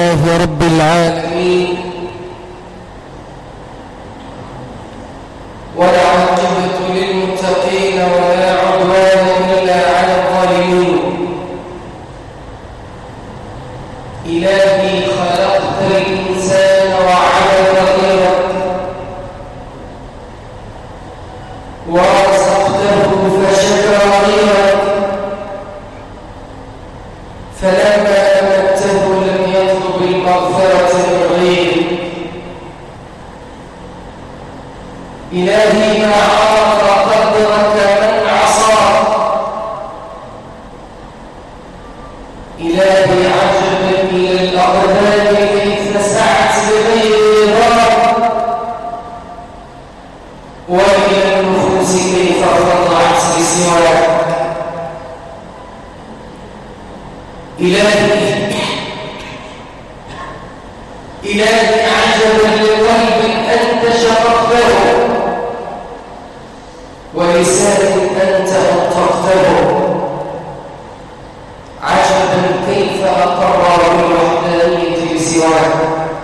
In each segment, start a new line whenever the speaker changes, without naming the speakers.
لله رب العالمين والعاقبة للمتقين ولا عدوان إلا على الظالمين إلهي خلقت الإنسان وعلى غيرك ورزقته فشكر غيرك فلما أمته لم يطلب المغفرة من غيرك إلهي ما عرف قدرك من عصاك إلهي عجبا إلى الأقدام كيف سعت بغير رب وإلى النفوس كيف خضعت لسواك إلهي إلهي عجبا لقلب أنت شرفته ولسان أنت أنطقته عجبا كيف أقر بالوحدانية بسواك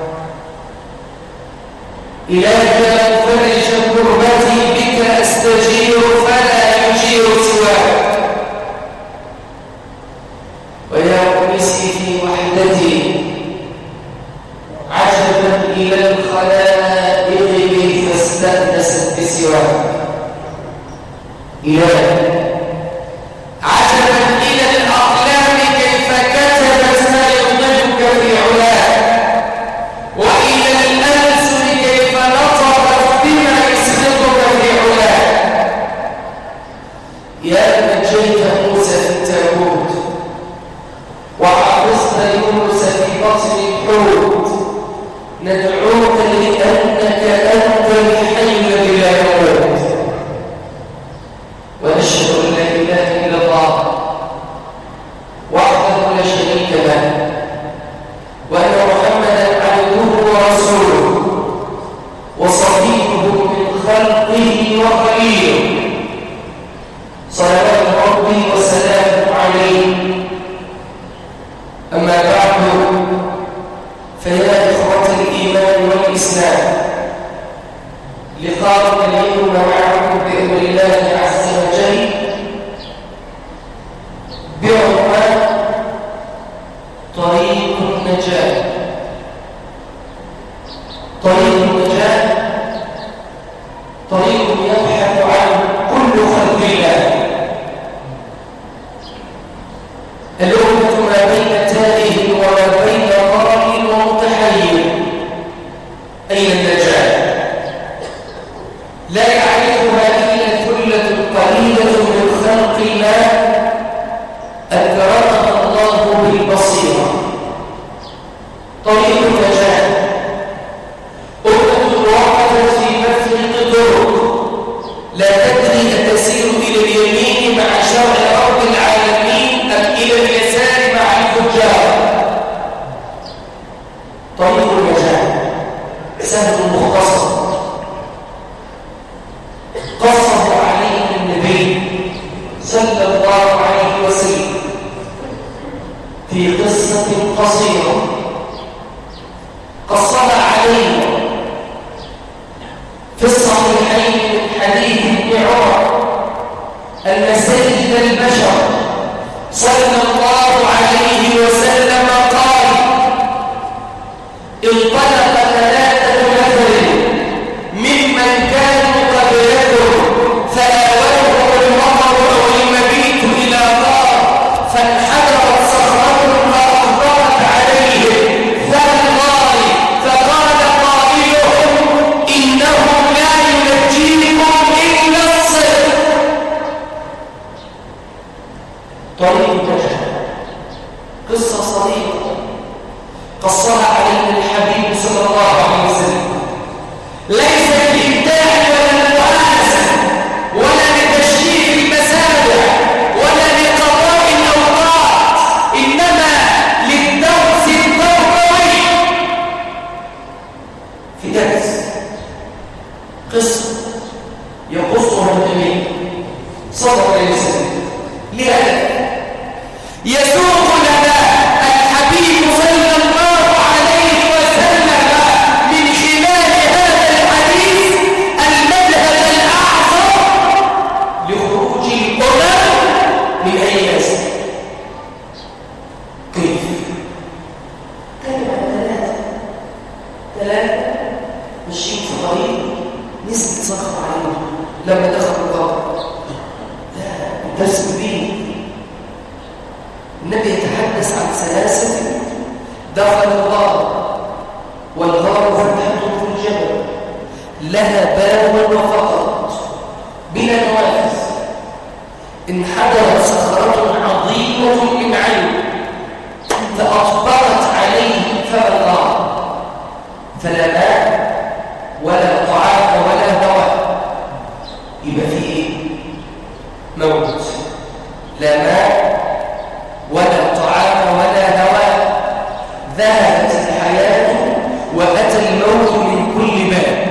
إلهي لا أفرج كربتي بك أستجير فلا يجير سواك ويا أنسي في وحدتي عجبا إلى الخلائق كيف استأنست بسواك إلهي عجبا إلى الأقلام كيف كتبت ما يضلك في علاك وإلى الألسن كيف نطقت بما يسبقك في علاك يا نجيت موسى في التابوت وحفظت يونس في بطن الحوت ندعوك لأنك أنت الحي الذي لا يموت ونشهد أن لا إله إلا الله وحده لا شريك له وأن محمدا عبده ورسوله وصفيه من خلقه وخليله صلوات ربي وسلامه عليه أما بعد فيا إخوة الإيمان والإسلام لقاء اليوم معكم بإذن الله عز وجل بعنوان طريق النجاة طريق النجاة طريق يبحث عن كل خلق الله الأمة ما بين تائه وما بين ضال ومتحير أين النجاة لا يعرفها إلا ثلة قليلة من خلق الله أكرمها الله بالبصيرة طريق النجاة أمة وقفت في مفرق الطرق لا تدري أتسير إلى اليمين مع شرع رب العالمين أم إلى اليسار مع الفجار طريق النجاة سهل مختصر قصه عليه النبي صلى الله عليه وسلم في قصة قصيرة قصها علينا في الصحيحين من حديث ابن عمر أن سيد البشر صلى الله عليه وسلم قال انطلق ثلاثة نفر ممن كانوا قبلكم فآووهم المطر أو المبيت إلى قار فانحدرت صخرة فأخبرت عليهم فالله فقال قائلهم إنه لا ينجيكم إلا الصدق طريق النجاة قصة صديقة قصها علينا الحبيب صلى الله عليه وسلم ليس للإبداع ولا المؤانسة ولا لتشريف المسابع ولا لقضاء الأوقات إنما للدرس التربوي في درس قصة يقصها النبي صلى الله عليه وسلم لهذا يسوق لنا الحبيب صلى الله الأمم من أي أسر كيف؟ كلمة ثلاثة ثلاثة ماشيين في طريق نسبة صخر عليهم لما دخلوا القبر لا درس كبير النبي يتحدث عن سلاسل دخل الغار والغار فتحة في الجبل لها باب وفقط بلا نوافذ انحدرت صخرة عظيمة من علم فأطبقت عليه فما الغار فلا ماء ولا طعام ولا هواء يبقى فيه ايه موت لا ماء ولا طعام ولا هواء ذهبت الحياة وأتى الموت من كل باب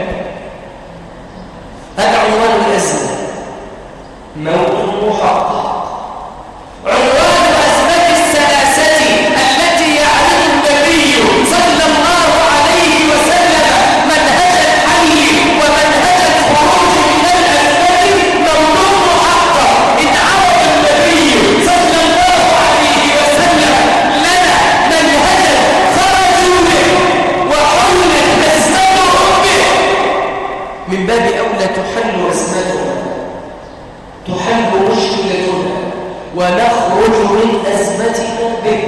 هذا عنوان الأزمة موت محقق عنوان أزمة السلاسة التي يعرف النبي صلى الله عليه وسلم منهج الحي ومنهج الخروج من الأزمة موضوع محقق إن عرف النبي صلى الله عليه وسلم لنا منهجا خرجوا به وحلت أزمتهم به من باب أولى تحل أزمتهم تحل مشكلتنا ونخرج من أزمتنا به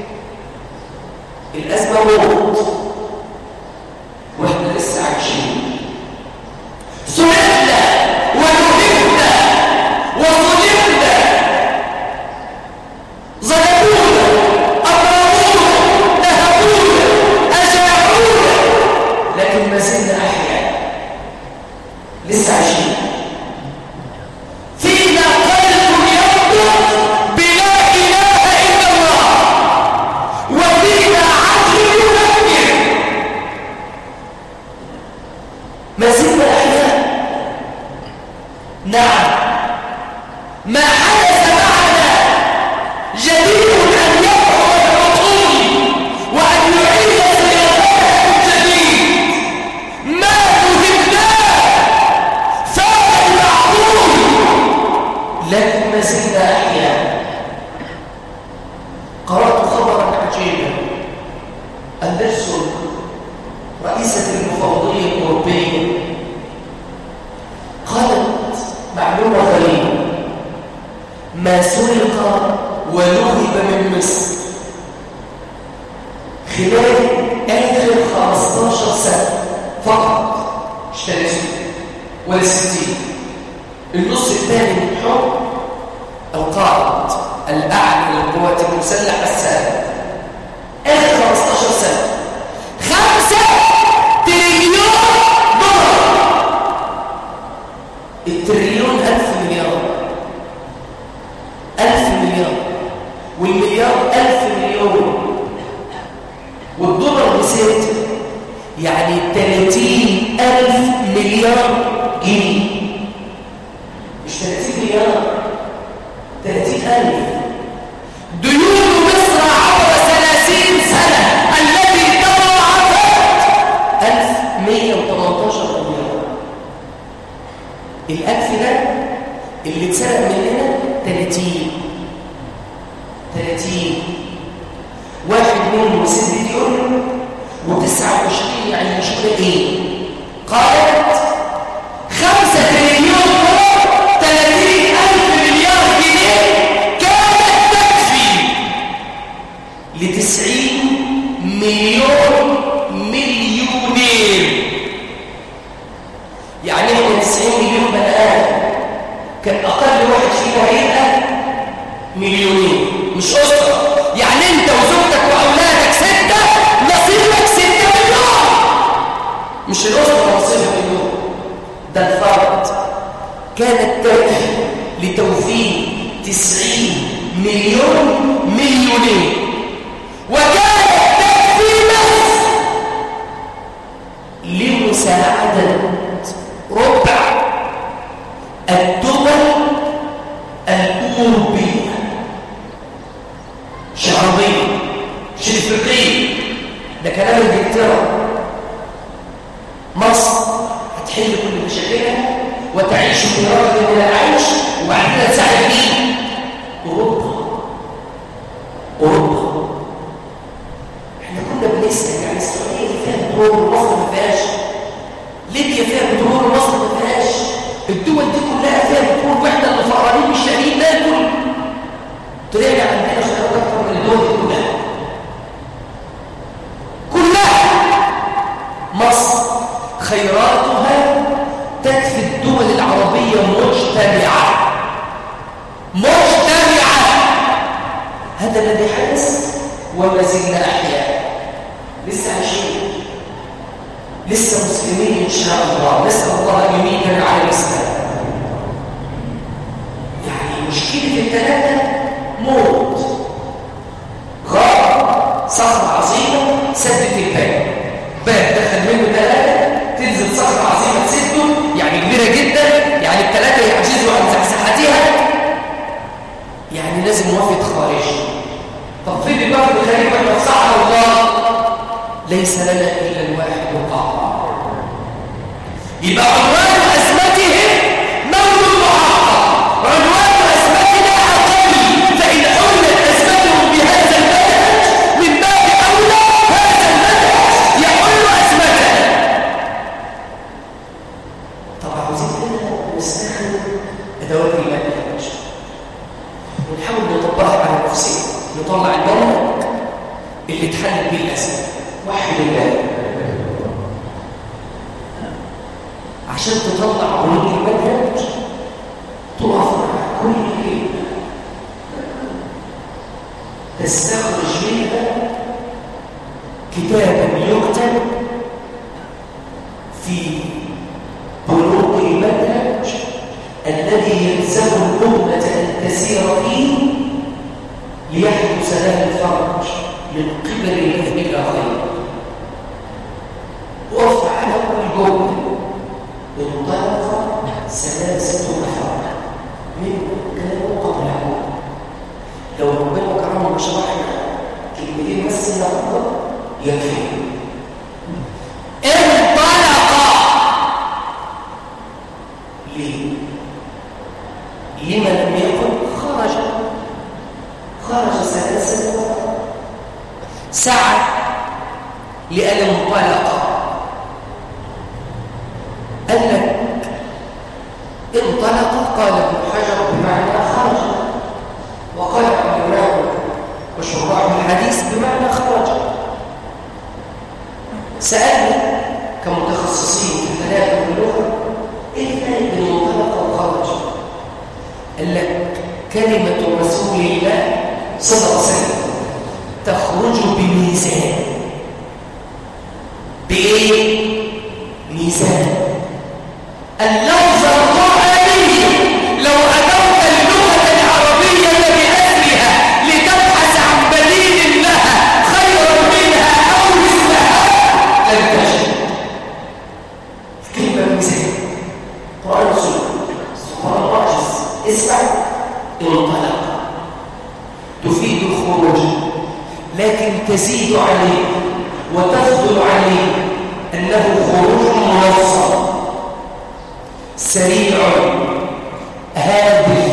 الأزمة موت وإحنا لسه عايشين سئلنا ونهبنا وظلمنا ظلمونا أضربونا نهبونا أجاعونا لكن ما زلنا أحياء لسه عايشين فينا قلب ينطق بلا إله إلا الله وفينا عقل يفكر ما زلنا أحياء نعم ما حدث معنا جديد أن يقع العقول وأن يعيد سيرتها من جديد ما نهبناه فاق المعقول لكن ما زلنا أحياء قرأت خبرا عجيبا أندرسون رئيسة المفوضية الأوروبية قالت معلومة غريبة ما سرق ونهب من مصر خلال آخر 15 سنة فقط مش 30 ولا 60 النص الثاني من حكم القائد الأعلى للقوات المسلحة السابقة آخر 15 سنة خمسة تريليون دولار التريليون ألف مليار ألف مليار والمليار ألف مليون والدولار بستة يعني 30 ألف مليار جنيه مش 30 مليار 30 ألف ديون مصر عبر 30 سنة التي تضاعفت 1118 مليار الألف ده اللي اتسرق مننا 30 30 واحد منهم ست مليون و29 يعني المشكلة ايه؟ قالت خمسة تريليون دولار 30 ألف مليار جنيه كانت تكفي لتسعين مليون مليونير يعني احنا 90 مليون بني آدم كان أقل واحد فينا هيبقى مليونين مش أسرة يعني أنت وزوجتك وأولادك ستة نصيبك ستة مليون مش الأسرة نصيبها مليون ده الفرد كانت تكفي لتوفير 90 مليون مليونين وكانت تكفي بس لمساعدة ربع الدول الأوروبية مش عربية مش إفريقية ده كلام انجلترا مصر هتحل كل مشاكلها وتعيش في رغد من العيش وبعد كده تساعد مجتمعة هذا الذي حدث وما زلنا أحياء لسه عايشين لسه مسلمين إن شاء الله نسأل الله أن يميتنا على الإسلام يعني مشكلة الثلاثة موت غار صخرة عظيمة سدت الباب باب دخل منه ثلاثة تنزل صخرة عظيمة تسده يعني كبيرة جدا يعني الثلاثة يعجزوا عن زحزحتها يعني لازم وفد خارجي طب فين الوفد الخارجي ما صح الله ليس لنا إلا الواحد القهار يبقى عنوان أزمتهم موت معقد عنوان أزمتنا أقل فإن حلت أزمتهم بهذا المنهج من باب أولى هذا المنهج يحل أزمتنا طب عاوزين كده نستخدم أدوات المنهج ونحاول نطبقها على نفسنا نطلع المنهج اللي تحل به الأزمة وحد الله عشان تطلع بنود المنهج تقف مع كل كلمة تستخرج منها كتابا يكتب في بنود المنهج الذي يلزم الأمة أن تسير فيه ليحدث لها الفرج من قبل الله الآخرين وقف على كل جمله انطلق سلاسة أفراد من كانوا قبله لو ربنا كرمه وشرحنا كلمتين بس النهارده يكفي انطلق ليه؟ لما لم يكن خرج خرج سلاسة سعى لأن انطلق قال لك انطلق قال ابن حجر بمعنى خرج وقال العلماء وشراح الحديث بمعنى خرج سألنا كمتخصصين في الملاك واللغة ايه الفرق بين انطلق وخرج قال لك كلمة رسول الله صلى الله عليه وسلم تخرج بميزان بإيه؟ ميزان اللفظ القرآني لو أدوت اللغة العربية بأسرها لتبحث عن بديل لها خيرا منها أو مثلها لن تجد كلمة ميزان قرآن رسول سبحان الله عجز اسمع انطلق تفيد الخروج لكن تزيد عليه وتفضل عليه أنه خروج منظم سريع هادف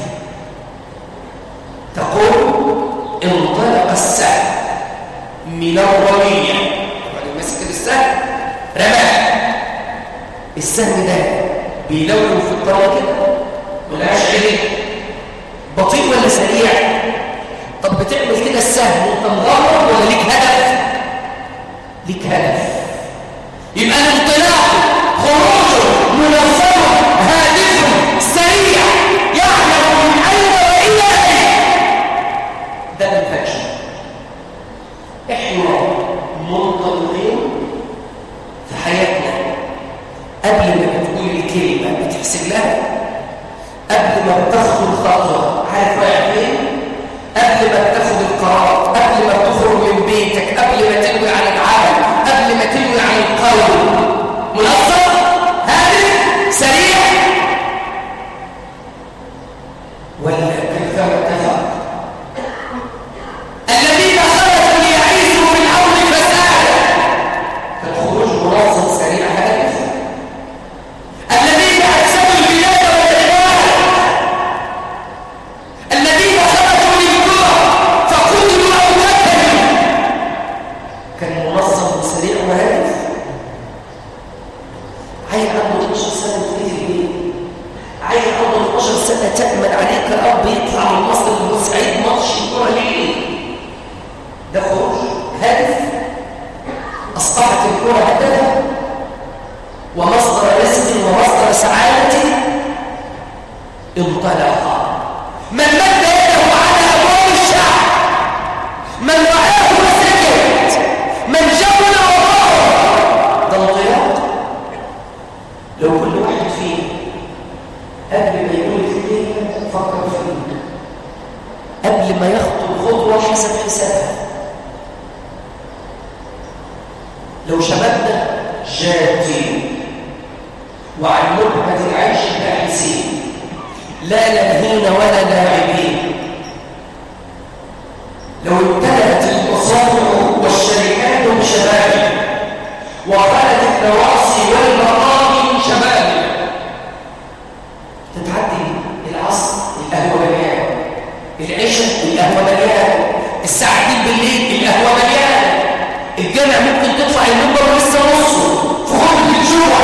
تقول انطلق السهم من الرمية يعني مسك السهم رماه السهم ده بيلون في الطريق كده ملهاش عليه بطيء ولا سريع طب بتعمل كده السهم وانت مغمض ولا ليك هدف ليك هدف يبقى الانطلاق خروجه منظم هادف سريع يعلم من اين والى اين ده الفجر احنا منطلقين في حياتنا قبل ما بتقول الكلمه بتحسب لها قبل ما بتخرج قبل ما يخطو خطوة حسب حسابها لو شبابنا جادين وعن مبهد العيش باحثين لا لاهين ولا لاعبين لو امتلأت المصانع والشركات بشباب وخلت النواصي والمقام شباب تتعدي العصر القهوة مليان العشاء القهوة مليان الساعة 2 بالليل القهوة مليان الجامع ممكن تطلع المنبر ولسه نصه في خطبة الجوع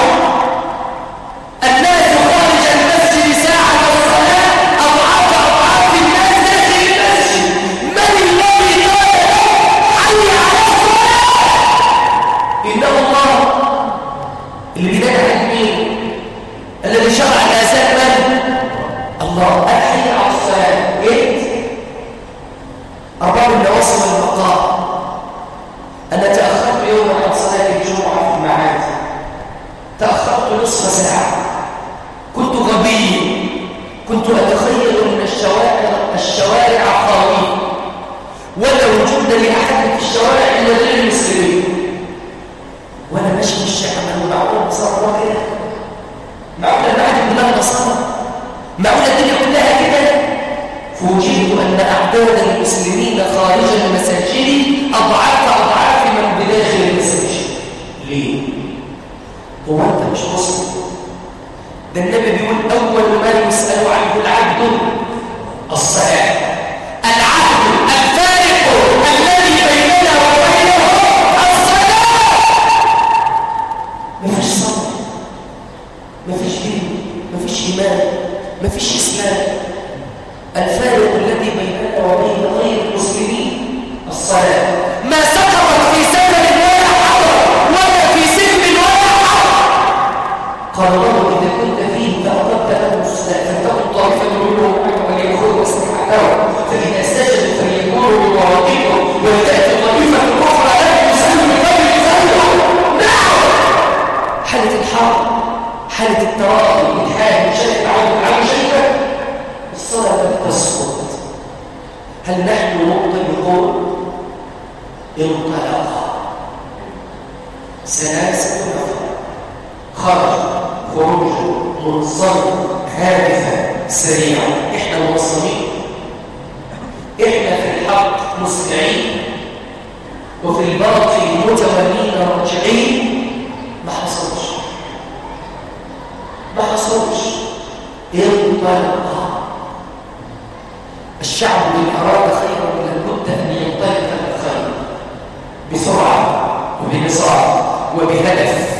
الناس خارج المسجد ساعة الصلاة أضعاف أضعاف الناس داخل المسجد من الذي قال حي على الصلاة إنه الله اللي بيدعي عن مين الذي شرع الآثار من الله أحي على الصلاة إيه أرباب النواصي والمقام أنا تأخرت يوما عن صلاة الجمعة في المعاد تأخرت نصف ساعة كنت غبي كنت أتخيل أن الشوارع الشوارع خاوية ولا وجود لأحد في الشوارع إلا غير المسلمين وأنا ماشي في الشارع معقول بصر الله كده معقول المعاد كلها نصارى معقول الدنيا كلها كده فوجئت أن أعداد المسلمين خارج المساجد أضعاف أضعاف من بداخل المساجد ليه؟ هو أنت مش مسلم ده النبي بيقول أول ما يسأل عنه العبد الصلاة العبد الفارق الذي بيننا وبينه الصلاة مفيش صبر مفيش دين مفيش إيمان مفيش إسلام الفارق الذي بيننا وبين غير المسلمين الصلاة ما سقطت في سبب ولا حرب ولا في سلم ولا حرب قال الله إذا كنت فيه فأردت أن الصلاة فلتكن طائفة منهم معك وليأخذوا أسلحتهم فإذا سجدوا فليكونوا من ورائكم ولتأتي طائفة أخرى لا يسلم من غير يسلموا نعم حالة الحرب حالة التراضي الحال شيء عن عن شيء الصلاة لم تسقط هل نحن نطلق انطلق ثلاثة نفر خرج خروج منصرم هادفة سريعة احنا منظمين احنا في الحق مسرعين وفي الباطل متولين راجعين ما حصلش ما حصلش انطلق الشعب إن أراد خيرا لابد أن ينطلق الخير بسرعة وبنصار وبهدف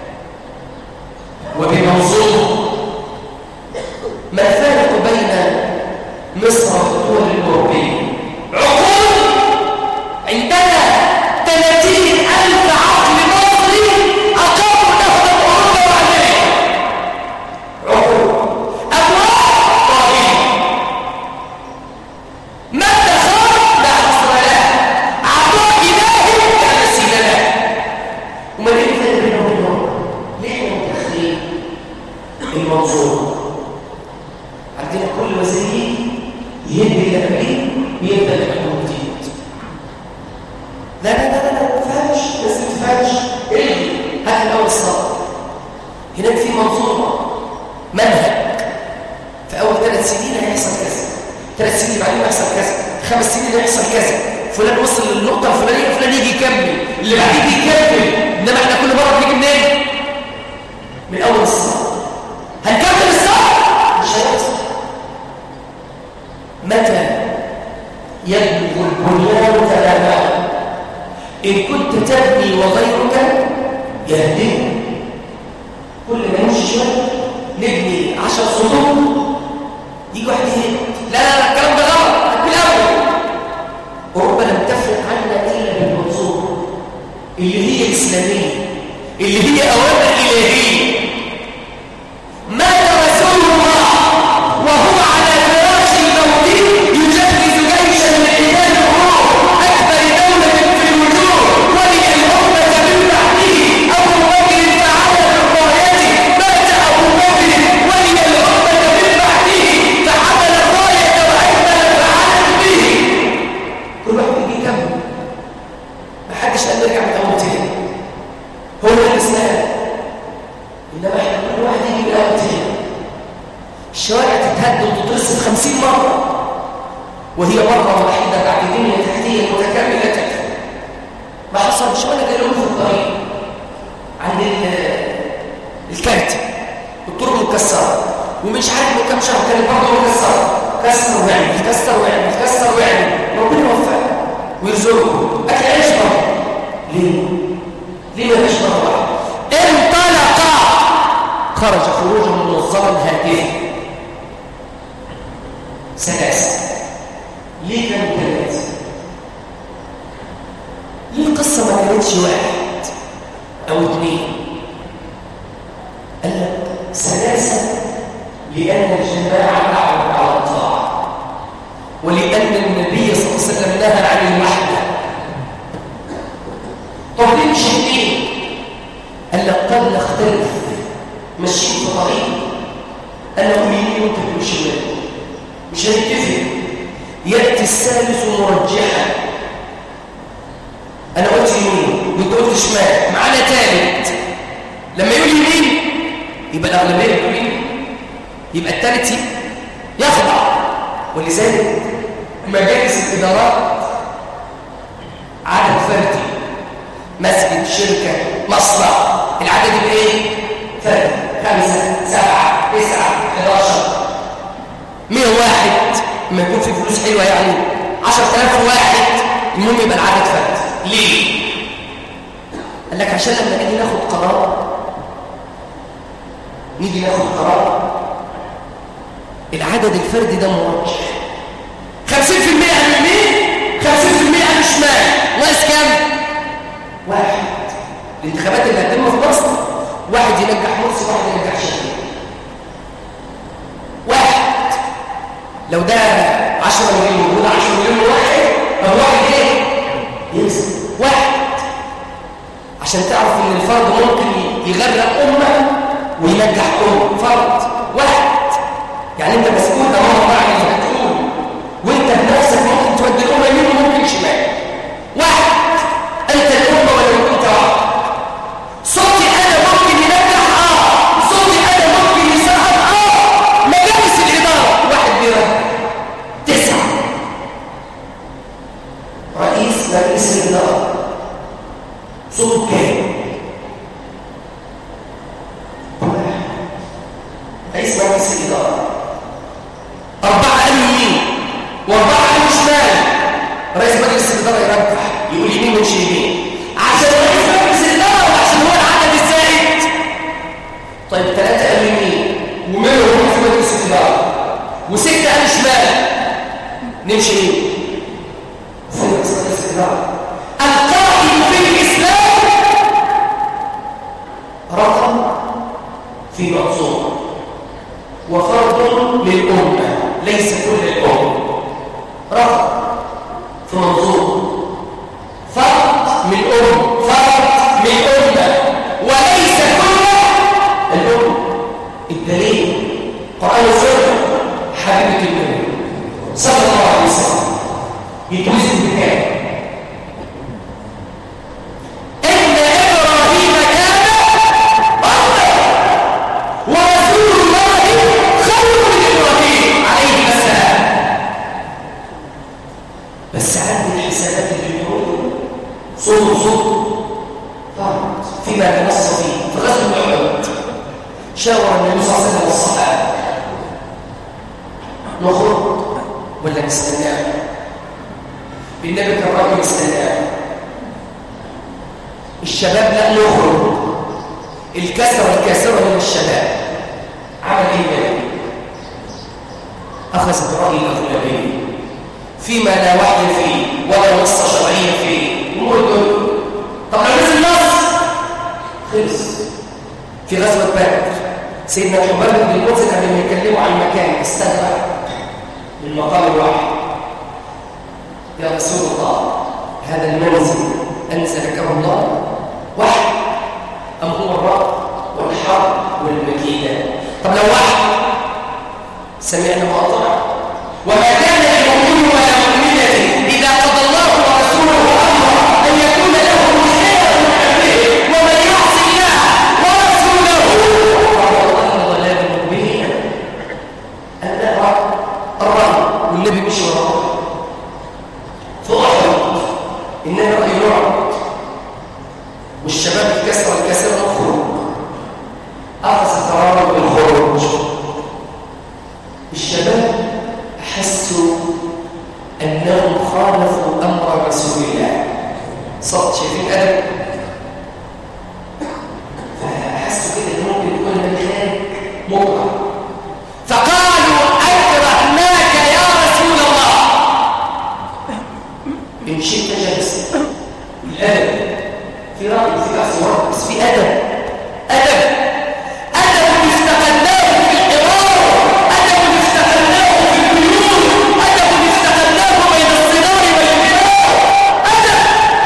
وبمنظومة ما الفارق بين مصر والدول الأوروبية؟ عقول عندنا 30 ألف عقل مصري أقاموا نهضة أوروبا وأمريكا عقول أبواب طاغية ماذا خرج لا حصر له عطاء إلهي لا مثيل له وما ليه الفرق بينهم وبينهم؟ ليه احنا متأخرين؟ المنظومة عندنا كل وزير يهد اللي قبليه ويبدأ يحكم جديد لا لا لا لا لا ما تفهمش بس ما تفهمش ايه هات الاول الصبر هناك في منظومه منهج في اول ثلاث سنين هيحصل كذا ثلاث سنين بعدين هيحصل كذا خمس سنين هيحصل كذا فلان وصل للنقطه الفلانيه فلان يجي يكمل اللي بعديه يجي يكمل انما احنا كل مره بنيجي منين من اول الصبر هنكمل الصبر مش هيحصل متى يبلغ البنيان تماما إن كنت تبني وغيرك يهدم كل ما يمشي شوية نبني عشر سطور يجي واحد يهد لا لا لا الكلام ده غلط بالأول أوروبا لم تفرق عنا إلا بالمنظومة اللي هي الإسلامية اللي هي أوامر إلهية مات رسول الله وهو على فراش الموت يجهز جيشا لعيال الروم أكبر دولة في الوجود ولي الأمة من بعده أبو بكر تعالى بالرايات مات أبو بكر ولي الأمة من مرة وهي مرة واحدة بعد بنية تحتية متكاملة تكفي ما حصلش ولا جاي لهم في الطريق عند الكارت الطرق مكسرة ومش عارف من كام شهر كانت برضه مكسرة كسر ويعمل كسر ويعمل كسر ويعمل ربنا يوفقه ويرزقه اكل عيش برضه ليه؟ ليه ما فيش مرة واحدة؟ انطلق خرج خروجا منظما هادئا ثلاثة ليه كانوا ثلاثة؟ ليه القصة ما كانتش واحد أو اثنين؟ قال لك ثلاثة لأن الجماعة تعود على الطاعة ولأن النبي صلى الله عليه وسلم نهى عن الوحدة طب ليه مش اثنين؟ قال لك قد نختلف ماشيين في طريق انا اقول يمين وانت تقول شمال مش هنتفق ياتي الثالث مرجحا انا قلت يمين وانت قلت شمال معانا ثالث لما يقول يمين يبقى الاغلبيه يقول يمين يبقى الثالث يخضع ولذلك مجالس الادارات عدد فردي مسجد شركه مصنع العدد الايه فرد خمسة سبعة تسعة 11 100 واحد ما يكون في فلوس حلوة يعني 10000 واحد المهم يبقى العدد فرد ليه؟ قال لك عشان لما نيجي ناخد قرار نيجي ناخد قرار العدد الفردي ده مرجح 50% على اليمين 50% على الشمال ناقص كام؟ واحد الانتخابات اللي هتتم في مصر واحد ينجح مرسي واحد ينجح شفيق واحد لو ده 10 مليون وده 10 مليون واحد طب واحد ايه يكسب واحد عشان تعرف ان الفرد ممكن يغرق امه وينجح امه فرد واحد يعني انت مسؤول امام الله عن اللي هتقول وانت بنفسك ممكن تودي الامه يمين وممكن شمال واحد انت الامه ولو كنت واحد صوتي انا ممكن ينجح اه صوتي انا ممكن يساعد اه مجالس الاداره واحد بيرد تسعه رئيس مجلس الاداره صوت كام رئيس مجلس الاداره اربعه قالوا يمين واربعه قالوا شمال رئيس مجلس الاداره يرجح يقول يمين ومش يمين عشان رئيس مجلس الاداره ولا عشان هو العدد الزائد طيب ثلاثه قالوا يمين ومنهم رئيس مجلس الاداره وسته قالوا شمال نمشي مين فين رئيس مجلس الاداره القائد في الاسلام رقم في منظومه وفرد للامه ليس كل الامه رقم في منظومه فرد من أم فرد من أمة وليس كل الأمة الدليل قرآن السنة حبيبة النبي صلى الله عليه وسلم يتوزن بكام إن إبراهيم كان أمة ورسول الله خير من إبراهيم عليه السلام بس عندي الحسابات الجمهورية صوت صوت فرد فيما تنص فيه في غزوة أحد شاور النبي صلى الله عليه وسلم والصحابة نخرج ولا نستناه بالنبي كان راجل يستناه الشباب لا نخرج الكسرة الكاسرة من الشباب عمل ايه النبي اخذ برأي الاغلبيه فيما لا وحي فيه ولا نص شرعي فيه امور الدنيا طب لو نزل نص خلص في غزوه بدر سيدنا حباب بن المنذر قبل ما يكلموا عن مكان استدعى من مقام الوحي يا رسول الله هذا المنزل انزلك الله وحي ام هو الرب والحرب والمكيده طب لو وحي سمعنا واطعنا وما كان لمؤمن ولا مؤمنة إذا قضى الله ورسوله أمرا أن يكون لهم الخير من أمره ومن يعص الله ورسوله فقد ضل ضلالا مبينا الرأي الرأي والنبي مشي وراه فأحد إنها رأي نوع والشباب الكسر والكسر والخروج أخذ قرارا بالخروج الشباب حسوا أنهم خالفوا أمر رسول الله صوت شايفين أدب فحسوا كده إن ممكن يكون من خارج مقرأ فقالوا أكرهناك يا رسول الله إن شئت جلس الأدب في رأي في أصوات بس في أدب أدب أدب استغلناه في الحوار أدب استغلناه في البيوت أدب استغلناه بين الصغار والكبار أدب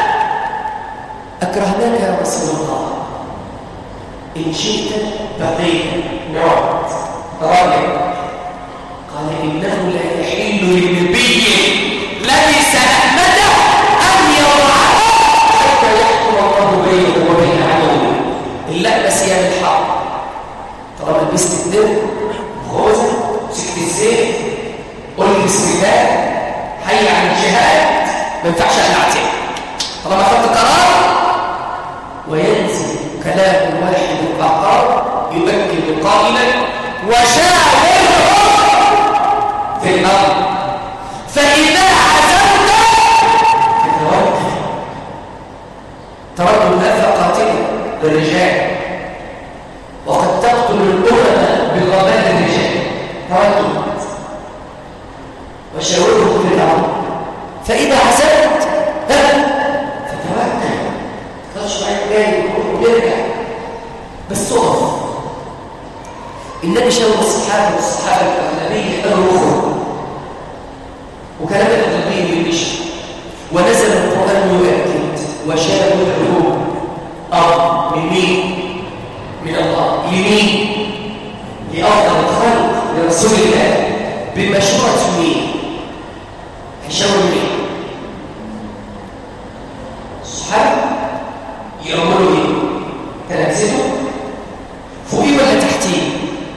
أكرهناك يا رسول الله إن شئت بقيت نقعد راجع قال إنه لا يحل للنبي ليس أحمده أن يرعاه حتى يحكم الله بينه وبين عدوه إلا بس يا الحق طالما لبست الدم خوذة مسكت الزيت قلت بسم الله حي عن الجهاد ما ينفعش أقلع تاني طالما خدت قرار وينزل كلام واحد العقار يؤكد قائلا وشاورهم في الأرض فإذا عزمت فتوكل ترد الأذى قاتلا للرجال وقد تقتل الأمم بالغباء الرجال تردد وشاورهم في الأرض فإذا عزمت ها فتوكل تخش معاك جاي وترجع بس تقف النبي شاور الصحابه والصحابه الاغلبيه قالوا اخرج وكلام الاغلبيه مشي ونزل القران يؤكد وشاورهم ارض من مين؟ من الله لمين؟ لافضل الخلق لرسول الله بمشورة مين؟ هيشاور مين؟ الصحابه يأمروا ايه؟ تنزلوا فوقيه ولا تحتيه؟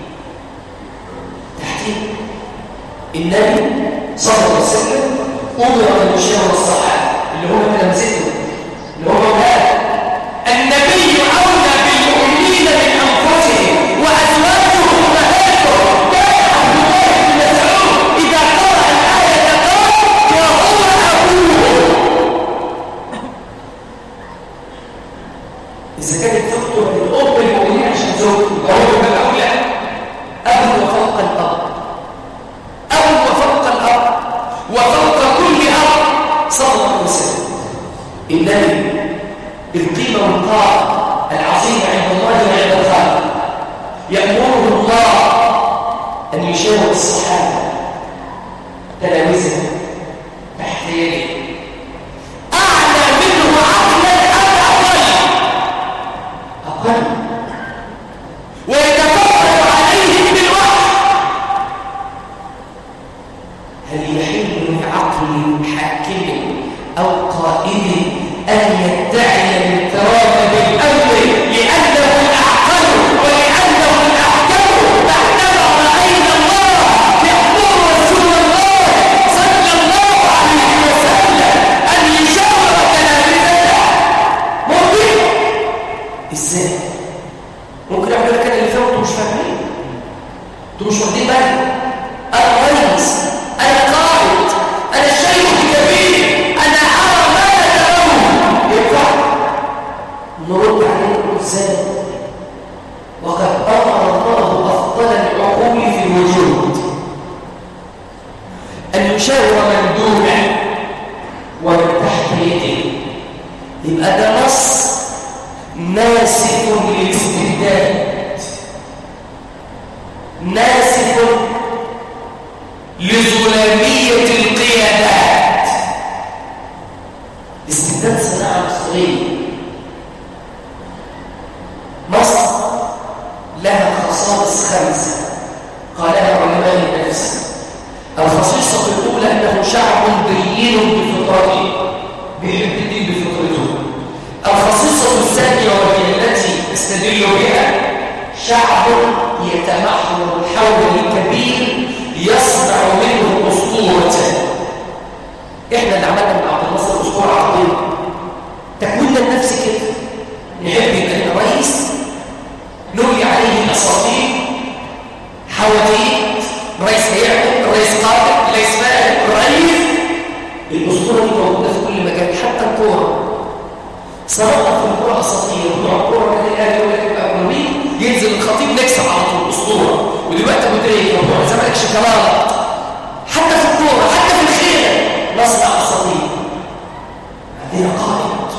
تحتيه النبي صلى الله عليه وسلم أمر أن يشاور الصحابة اللي هم تنزلوا اللي هم قال النبي أولى بالمؤمنين من أنفسهم وأزواجه أمهاتهم كان عبد الله بن مسعود إذا قرأ الآية قال وهو أبوه إذا كانت زوجته من أم المؤمنين عشان زوجته يبقى هو يبقى أولى أبو وفوق الأرض أبو وفوق الأرض وفوق كل أرض صلى الله عليه وسلم النبي القيمة والقاء العظيمة عند الله وعند الخلق يأمره الله أن يشاور الصحابة تلاميذه تحت يديه أعلى منه عقلا أم أقل أقل ويتفرد عليهم بالوحي هل يحل لعقل حاكم أو قائد أن يدعي الانفراد بالأمر لأنه الأعقل ولأنه الأحكم بعدما رأينا الله يأمر رسول الله صلى الله عليه وسلم أن يشاور تلاميذه ممكن ازاي ممكن اعمل لك انا اللي فيه وانتوا مش فاهمين انتوا مش واخدين بالكم انا رئيس انا قائد انا الشيخ الكبير انا ارى ما لا ترون ينفع نرد عليكم ازاي وقد امر الله افضل العقول في الوجود ان يشاور من دونه ومن تحت يده يبقى ده نص ناسك للاستبداد ناسك لظلامية القيادات استبداد صناعة مصرية مصر لها خصائص خمسة قالها علماء النفس الخصيصة الأولى أنه شعب دين بفطرته بيحب الدين بفطرته الخصيصة الثانية وهي التي استدل بها شعب يتمحور حول الكبير يصنع منه أسطورة احنا اللي عملنا من عبد الناصر اسطوره عظيمه تكويننا النفسي كده نحب يبقى لنا رئيس نولي عليه الاساطير حواديت رئيس هيعمل رئيس قادر رئيس فاهم رئيس الاسطوره دي موجوده في كل مكان حتى الكوره صرفنا في الكوره اساطير بتوع الكوره كان الاهلي يقول لك يبقى ينزل الخطيب نكسب على طول اسطوره ودلوقتي ابو تريكه وبتوع الزمالك شيكابالا حتى في الكوره حتى في الخير نصنع اساطير عندنا قائد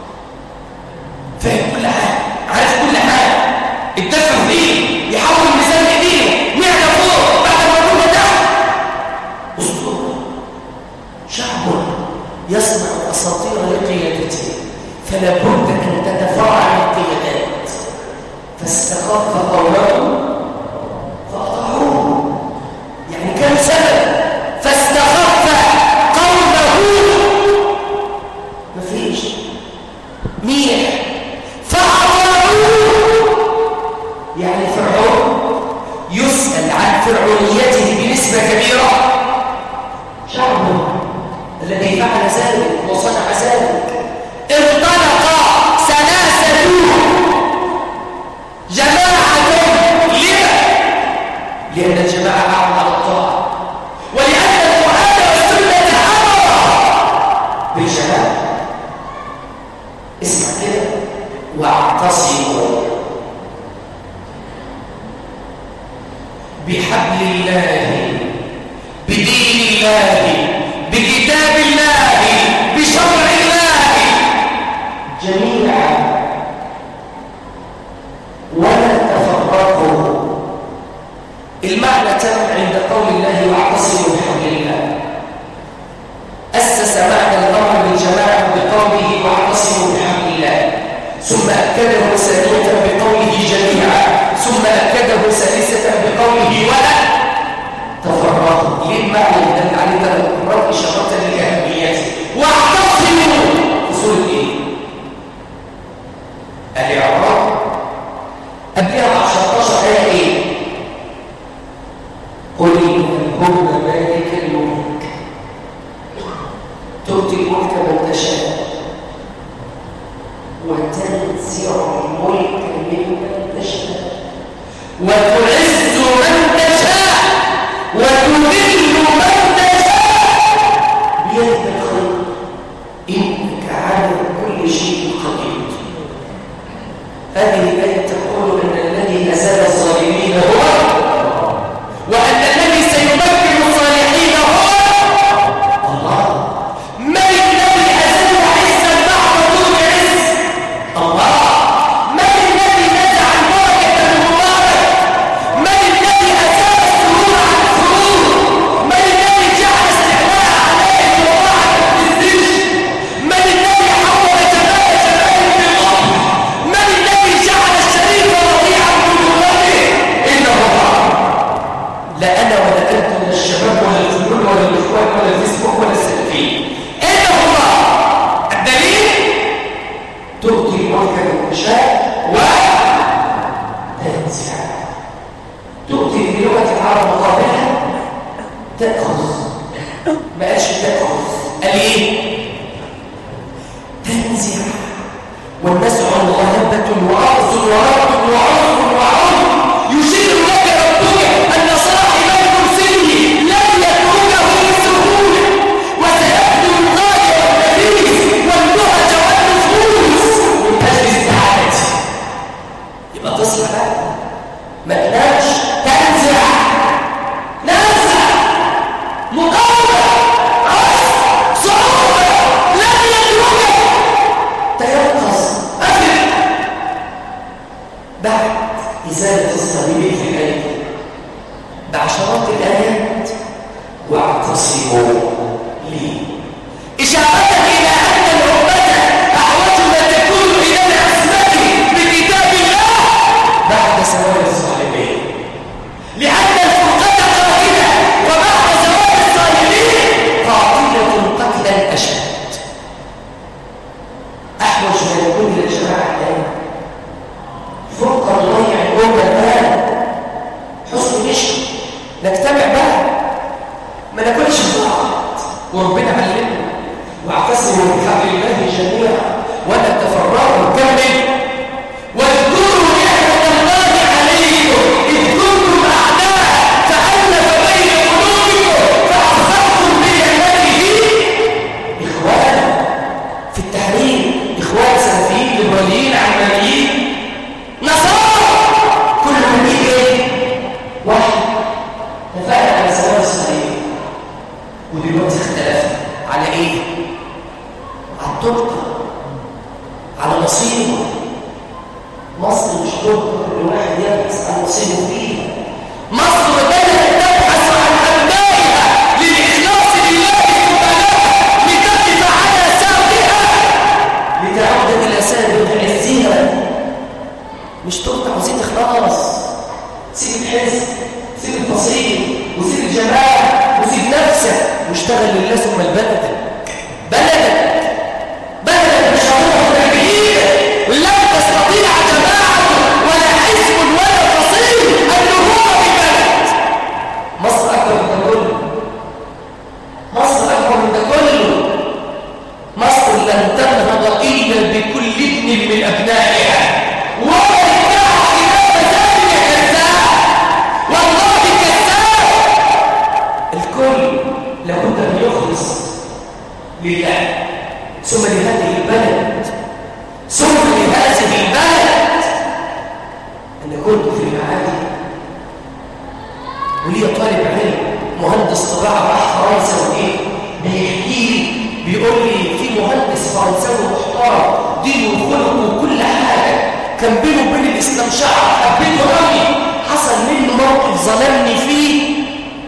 فاهم كل حاجه عارف كل حاجه الدفع فيه يحول الميزان ايديه نعلى فوق بعد ما نكون تحت اسطوره شعب يصنع الاساطير لقيادته فلا بد ان تتفاعل القيادات فاستخف قومه فاطاعوه يعني كم سبب فاستخف قومه مفيش مين فاطاعوه يعني فرعون يسأل عن فرعونيته بنسبة كبيرة شعبه الذي فعل ذلك وصنع ذلك انطلق سلاسل جماعة لما؟ لأن الجماعة أعلى على الطاعة ولأن القرآن والسنة أمر بالجماعة اسمع كده واعتصموا بحبل الله بدين الله بكتاب الله بشرع الله جميعا ولا تفرقوا المعنى تم عند قول الله واعتصموا بحبل الله أسس معنى الأمر بالجماعة بقوله واعتصموا بحبل الله ثم أكده ثانية بقوله جميعا ثم أكده ثالثة بقوله ولا تفرقوا ليه المعنى اللي دل عليه ده الرب إشارة لأهميته واعتصموا في سورة إيه؟ الإعراب قبلها مع 16 آية إيه؟ قل اللهم مالك الملك تؤتي الملك من تشاء وتنزع الملك ممن تشاء وتعز من تشاء وتذل من تشاء بيدك الخير انك على كل شيء قدير هذه الآية تقول أن الذي أزال الظالمين هو وأن الذي سيمكن الصالحين هو الله من الذي أزال عزا بعد طول عز الله من الذي نزع البركة المبارك من الذي أزال السرور عن السرور من الذي جعل استعلاء عليه وضاعف بالذل من الذي حول جمال جمال بالأرض من الذي جعل الشريف رضيعا بجماله إنه الله لا أنا ولا أنت ولا الشباب ولا الجنون ولا الإخوان ولا الفيسبوك ولا السلفيين إنه الله الدليل تؤتي الملك من تشاء و تنزع تؤتي في لغة العرب مقابلها تأخذ ما قالش تأخذ قال إيه؟ تنزع والنزع غلبة وعرض وعرض وعرض وعرض يشير لك ربك أن صاحب الكرسي لن يكونه بسهولة وسيبدو الغاية والنفيس والنهج والنفوس من أجل السعادة يبقى تصل بقى ما تنامش تنزع نزع مقاومة عصر صعوبة لن يدركك تيقظ أفل بعد إزالة الصليب في الأيدي بعشرات الآيات واعتصموا لي إشارة إلى أن الأمة أحوج ما تكون إلى العصمة بكتاب الله بعد زوال الظالمين لأن الفرقة قاتلة وبعد زوال الظالمين قاتلة قتلا أشد أحوج ما يكون للجماعة الآن فرقة نضيع الأمة الآن حسن نشر نجتمع بقى ما ناكلش في بعض وربنا علمنا السلفي على ايه على التركه على مصيره مصر مش تركه كل واحد يبحث عن مصيره فيها مصر بدات تبحث عن ابنائها للاخلاص لله سبحانه لتقف على ساقها لتعود الى سابق عزها مش تركه عاوزين اخلاص سيب الحزب سيب الفصيل وسيب الجماعه وسيب نفسك واشتغل لله ثم لبلدك بلدك بلدك مش هتروح بعيد لن تستطيع جماعه ولا حزب ولا فصيل النهوض ببلد مصر اكبر من ده كله مصر اكبر من ده كله مصر لن تنهض الا بكل ابن من ابنائها ولا يدعى الى مزاج كذاب والله كذاب الكل لابد ان يخلص لله ثم لهذه البلد ثم لهذه البلد انا كنت في المعادي ولي طالب علم مهندس طباعه راح فرنسا وايه بيحكي لي بيقول لي في مهندس فرنساوي محترم دينه وخلقه وكل حاجه كان بينه وبين الاسلام شعر حبيته قوي حصل منه موقف ظلمني فيه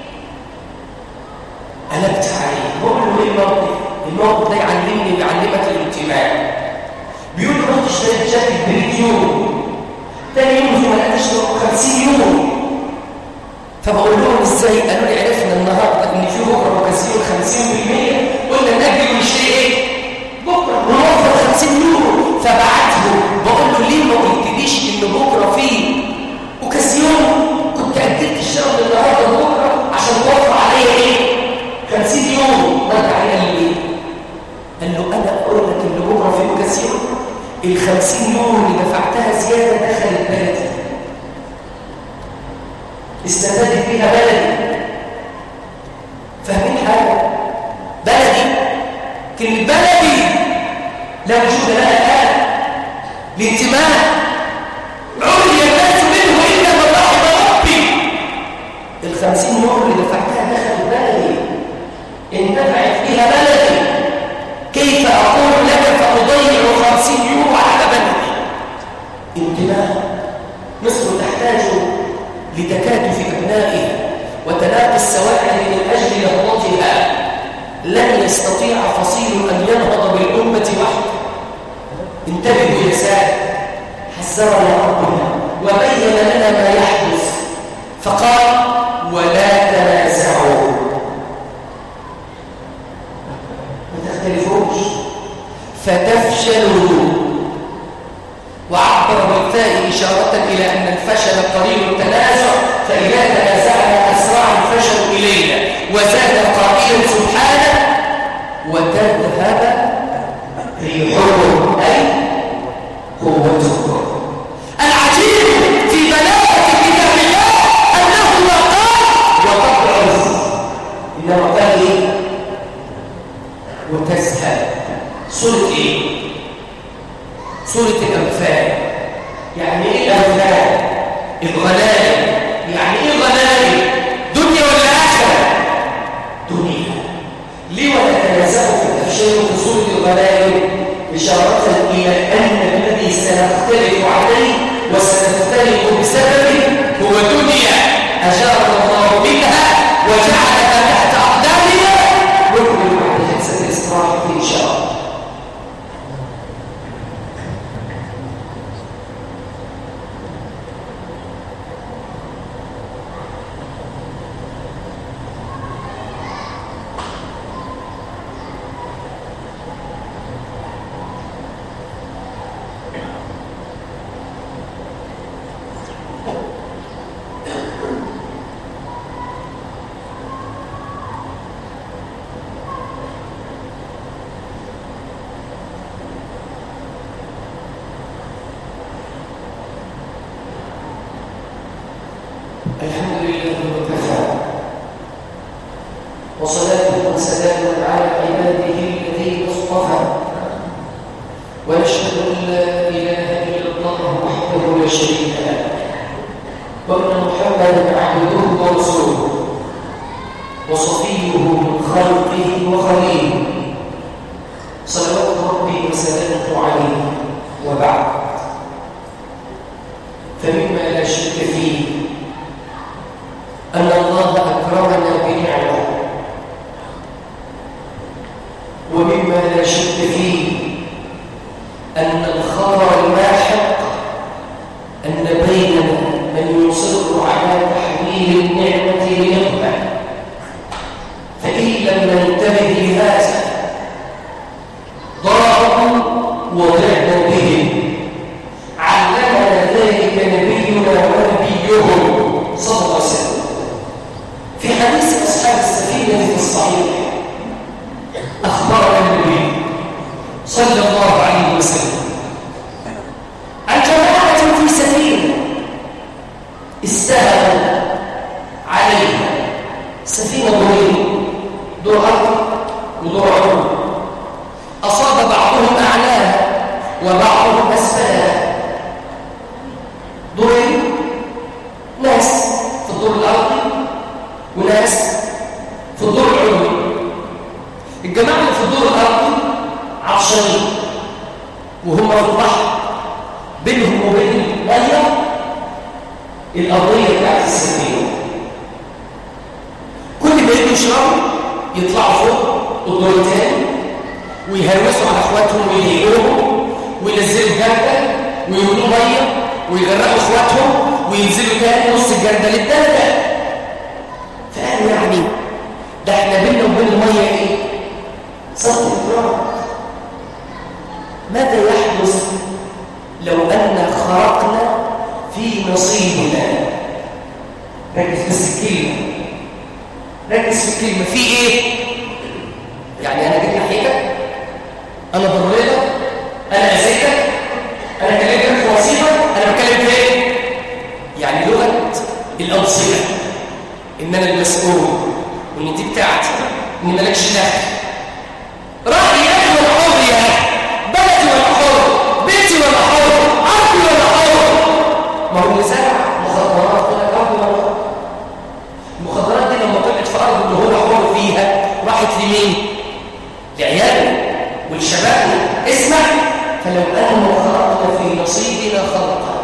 قلبت عليه بقول له ايه الموقف الموقف ده يعلمني ويعلمك الانتماء بيقول لي رحت اشتريت جاكيت ب 100 يورو تاني يوم في ملقاش 50 يورو فبقول لهم ازاي قالوا لي عرفنا النهارده ان في بكره مكسرين 50% قلنا نجري ونشتري ايه بكره ونوفر 50 يورو فبعت له بقول له ليه ما قلتليش ان بكره في اوكازيون كنت اجلت الشغل النهارده بكره عشان توفر عليا ايه 50 يورو رد عليا ليه قال له انا اقول لك ان بكره في اوكازيون ال 50 يورو اللي دفعتها زياده دخلت بلدي استفادت بيها بلدي فاهمين حاجه بلدي كلمه بلدي لا وجود لها الان الانتماء علي الناس منه الا من رحم ربي الخمسين يورو اللي دفعتها دخلت بلدي انتفعت بها بلدي كيف اقول لك فاضيع خمسين يورو على بلدي انتماء مصر تحتاج لتكاتف أبنائها وتلاقي السواعد من أجل نهضتها لن يستطيع فصيل أن ينهض بالأمة وحده انتبهوا يا سادة حذرنا ربنا وبين لنا ما يحدث فقال ولا تنازعوا ما تختلفوش فتفشلوا وعبر بالتاء إشارة إلى أن الفشل قليل التنازع فإذا تنازعنا أسرع الفشل إلينا وزاد قائلا سبحانه وتذهب ريحكم أي قوتكم العجيب في بلاغة كتاب الله أنه قال وتضعف إنما قال إيه وتذهب سورة إيه سورة الأنفال يعني إيه الأنفال؟ الغنائم يعني إيه غنائم؟ دنيا ولا آخرة؟ دنيا ليه ولا تنازعوا في التفشير في سورة الغنائم إشارة إلى أن الذي سنختلف عليه وسنختلف بسببه هو دنيا أجار الله منها وجعلها تحت أقدامنا نكمل بعد جلسة الاستراحة إن شاء الله الحمد لله وكفى وصلاة وسلام على عباده الذين اصطفى ونشهد ان لا اله الا الله وحده لا شريك له وان محمدا عبده ورسوله وصفيه من خلقه وخلقه ومما لا شك فيه أن الخبر الماحق أن بيننا من يصر على تحويل النعمة لنقمة فإن لم ننتبه لهذا ضاعوا وضعنا بهم علمنا ذلك نبينا ونبيهم صلى الله عليه وسلم في حديث أصحاب السفينة في الصحيح أخبرنا النبي صلى الله عليه وسلم عن جماعة في سفينة استهدوا عليها سفينة ضرير دور أرض ودور عروض أصاب بعضهم أعلاها وبعضهم أسفلها ضرير ناس في الدور الأرضي وناس في الدور العلوي الجماعة اللي في الدور الأرضي عطشانين وهم في البحر بينهم وبين المية الأرضية بتاعت السفينة كل ما يجوا يشربوا يطلعوا فوق الدور الثاني ويهرسوا على اخواتهم ويهيئوهم وينزلوا جردل ويملوا ميه ويغرقوا اخواتهم وينزلوا تاني نص الجردل الثالثه فقالوا يعني ده احنا بينا وبين الميه ايه؟ سطح التراب ماذا يحدث لو أن خرقنا في نصيبنا ركز بس الكلمة ركز في الكلمة في ايه؟ يعني أنا جيت ناحيتك أنا ضريتك أنا أذيتك أنا كلمتك في وصيفة أنا بتكلم في ايه؟ يعني لغة الأوصية إن أنا المسؤول وإن دي بتاعتي وإن مالكش دخل رأيي أنا ولا حر يا أخي بلدي ولا حر بيتي ولا حر عرضي ولا حر ما هو اللي زرع مخدرات ولا أرض ولا حر المخدرات دي لما طلعت في أرض اللي هو حر فيها راحت لمين؟ لعياله ولشبابنا اسمع فلو أنه خلقنا في نصيبنا خلقا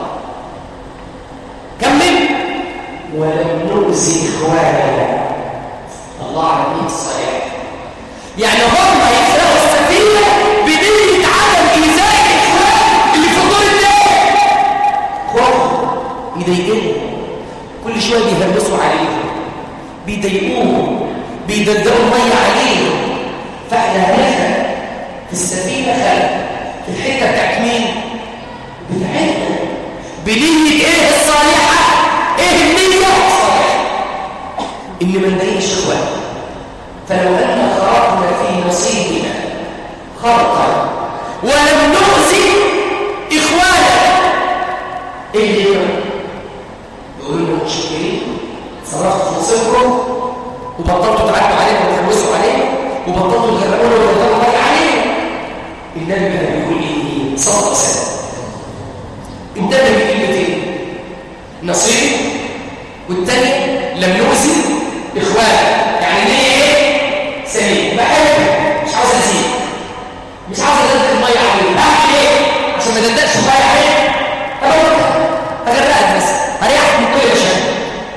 كمل ولم نؤذي إخواننا الله على النية الصالحة يعني هم يخلقوا السفينة بنية عدم إيذاء الإخوان اللي في الدور الثاني اخوانهم يضايقوهم كل شوية بيهرسوا عليهم بيضايقوهم بيددروا المية عليهم فاحنا هنخلق في السفينة خلق في الحتة بتاعت مين؟ بتاعتنا بنية ايه الصالحة؟ ايه النية الصالحة؟ ان ما نضايقش اخواننا فلو أن خرقنا في نصيبنا خرقا ولم نؤذي إخوانا إيه اللي يقولوا لنا متشكرين صرفتوا نصيبكم وبطلتوا تعدوا علينا وتحمسوا علينا وبطلتوا تغرقونا وتغرقوا مية علينا النبي كان بيقول إيه صلى الله عليه وسلم انتبه بكلمتين نصيب والتاني لم نؤذي إخوانا يعني ليه ايه سليم بحب مش عاوز ازيد مش عاوز ادلق الميه عليه اعمل ايه عشان ما ادلقش الميه عليه اهو اغرقك بس اريحك من كل شيء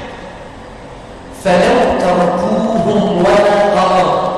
فلو تركوهم ولا قرار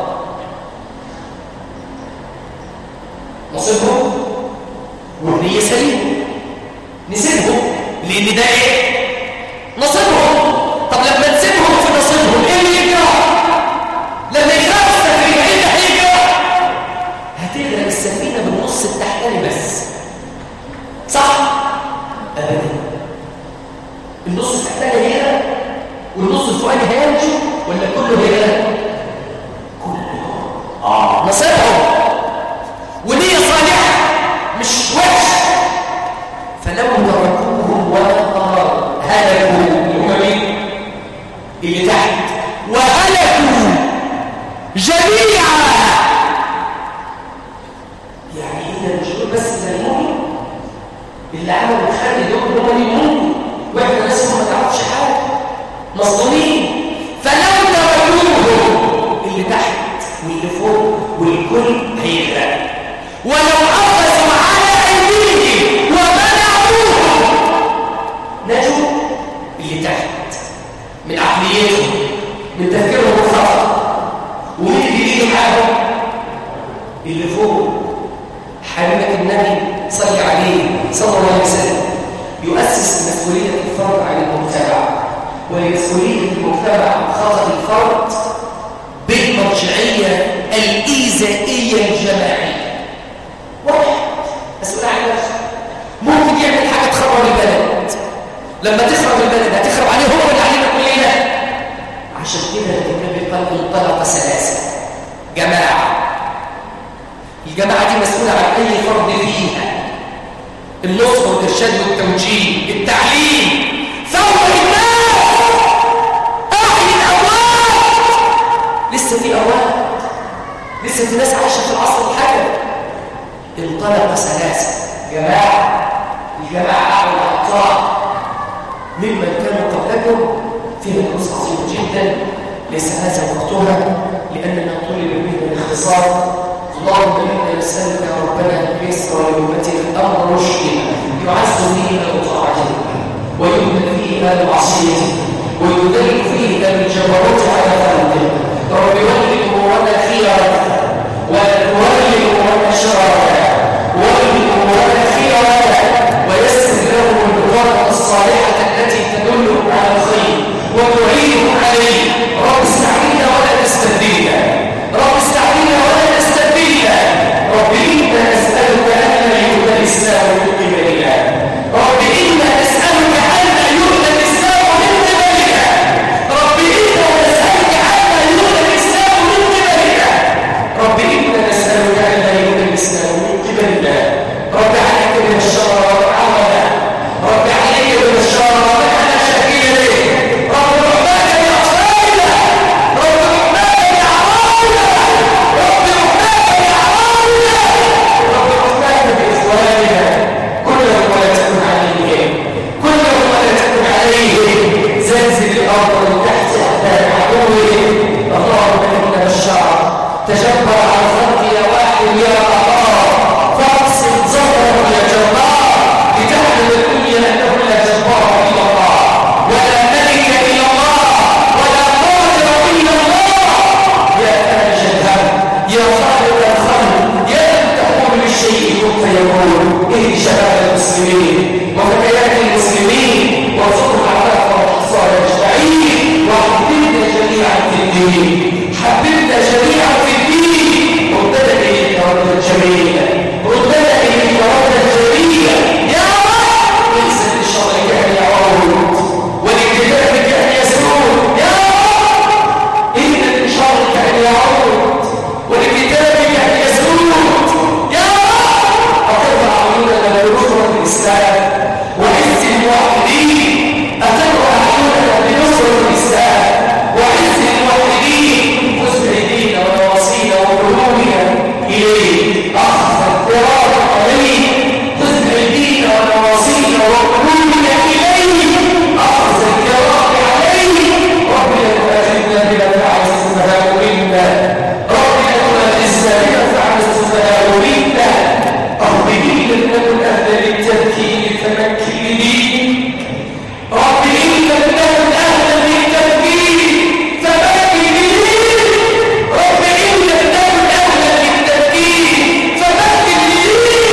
نصيبهم والنية سليمة نسيبهم لان ده ايه نصيبهم طب لما نسيبهم في نصيبهم ايه اللي يجرى لما يغرقوا السفينه ايه اللي هيجرى هتغرق السفينه بالنص التحتاني بس صح ابدا النص التحتاني هيغرق والنص الفوقاني هينجو ولا كله هيغرق كله اه نصيبهم ونيه صالحه مش وحش فلو تركوهم ولا قرار هلكوا اللي هم مين اللي تحت وهلكوا جميعا يعني اذا مش دول بس المؤمن اللي عملوا الخير دول هم المؤمن واحنا بس ما تعرفش حاجه مظلومين فلو تركوهم اللي تحت واللي فوق والكل هيغرق ولو أخذوا على أيديهم ومنعوهم نجوا اللي تحت من عقليتهم من تفكيرهم الخطأ ومين اللي بيجي معاهم اللي فوق حبيبك النبي صلى عليه صلى الله عليه وسلم يؤسس مسؤولية الفرد عن المجتمع ولمسؤولية المجتمع خطأ الفرد بالمرجعية الإيذائية الجماعية واحد مسؤول عن نفسه ممكن يعمل حاجة تخرب البلد لما تخرب البلد هتخرب عليه هو اللي علينا كلنا عشان كده النبي قال انطلق سلاسل جماعة الجماعة دي مسؤولة عن أي فرد فيها النصح والإرشاد والتوجيه التعليم ثورة الناس أحيي الأموات لسه في أموات لسه في ناس عايشة في العصر الحجري انطلق سلاسل جماعة الجماعة أعلى الأطلاق ممن كانوا قبلكم فيها دروس عظيمة جدا ليس هذا وقتها لأننا طلب منا الاختصار اللهم إنا نسألك يا ربنا اليسر ولأمتك الأمر رشد يعز فيه أهل طاعتك ويمن فيه أهل معصيتك ويذل فيه أهل الجبروت على خلقك رب ولي أمورنا خيرك وولي أمورنا شرارك ولي أمورنا خيرك ويسر لهم البطاقة الصالحة التي تدلهم على الخير وتعينهم عليه رب استعيننا ولا تستبدينا رب استعيننا ولا تستبدينا رب إنا نسألك أن لا يهدى الإسلام من قبلنا رب إنا نسألك أن لا يهدى الإسلام من قبلنا رب إنا نسألك أن لا يهدى الإسلام من قبلنا رب إنا نسألك أن لا يهدى الإسلام من قبلنا رب عليك من الشر والعمل رب عليك من الشر ونحن شاكين به رب رحمك بأطفالنا رب رحمك بأعمالنا رب رحمك بأعمالنا رب رحمك بإخواننا كلهم ولا تكن عليهم كلهم ولا تكن عليهم زلزل الأرض من تحت أقدام عدوهم اللهم إنا الشر تجبر على الخلق يا واحد يا الله فاقسم ظهره يا جبار لتعلم الدنيا انه لا جبار الا الله ولا ملك الا الله ولا قادر الا الله يا فارج الهم يا خالق الخلق يا من تقول للشيء كن فيكون اهد شباب المسلمين وفتيات المسلمين وارزقهم عفاف واحصان اجمعين وحببنا جميعا في الدين حببنا جميعا في الدين ردنا اليك ردا جميلا ردنا اليك ردا جميلا يا رب ليس للشر كان يعود ولكتابك ان يسود يا رب ان للشر كان يعود ولكتابك ان يسود يا رب اقر اعيننا بنصره الاسلام وعز الموحدين اقر اعيننا بنصره الاسلام وعز الموحدين خذ بايدينا ونواصينا وقلوبنا اليه اخذ القرار القوي خذ بايدينا ونواصينا وقلوبنا اليه اخذ القرار عليه ربنا تؤاخذنا بما فعل السفهاء منا ربنا تؤاخذنا بما فعل السفهاء منا رب إن لم نكن أهلا للتذكير فمكن لي رب إن لم نكن أهلا للتذكير فمكن لي رب إن لم نكن أهلا للتذكير فمكن لي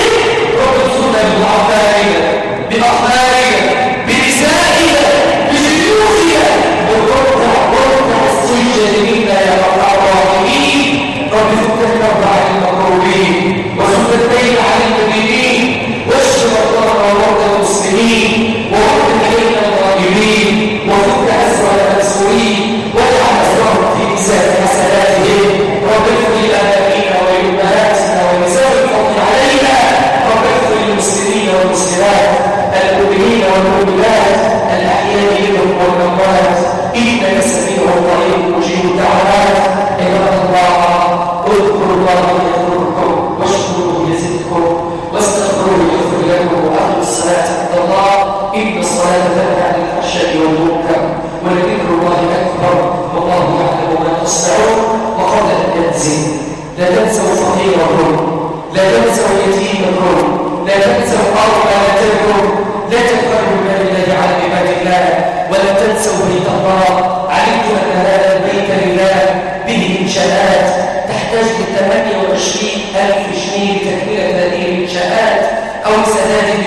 رب ارزقنا بأعمالنا بأخبارنا بنسائنا بشيوخنا والركع والركع السجد منا يا رب الراحمين رب فك الكرب عن المكروبين وسد الدين عن المدينين واشف مرضانا ومرضى المسلمين وارد علينا الظالمين وفك اسوأ المسؤولين واجعل اسرهم في ميزان حسناتهم رب اغفر لابائنا ولامهاتنا ونساء الفضل علينا رب اغفر للمسلمين والمسلمات المؤمنين والمؤمنات الاحياء منهم والاموات انك سميع قريب مجيب الدعوات عباد الله اذكروا الله يذكركم واشكروه يزدكم واستغفروه يغفر لكم واقيموا الصلاه عند الله ان الصلاه تنهى عن الفحشاء والمنكر ولذكر الله اكبر والله يعلم ما تصنعون وقبل ان تنزل لا تنسوا فقيركم لا تنسوا يتيمكم لا تنسوا أرملتكم لا تبخلوا بما لله على عباد الله ولا تنسوا بيت الله علمت أن هذا البيت لله به إنشاءات تحتاج ل 38 ألف جنيه لتكملة هذه الإنشاءات أو لسداد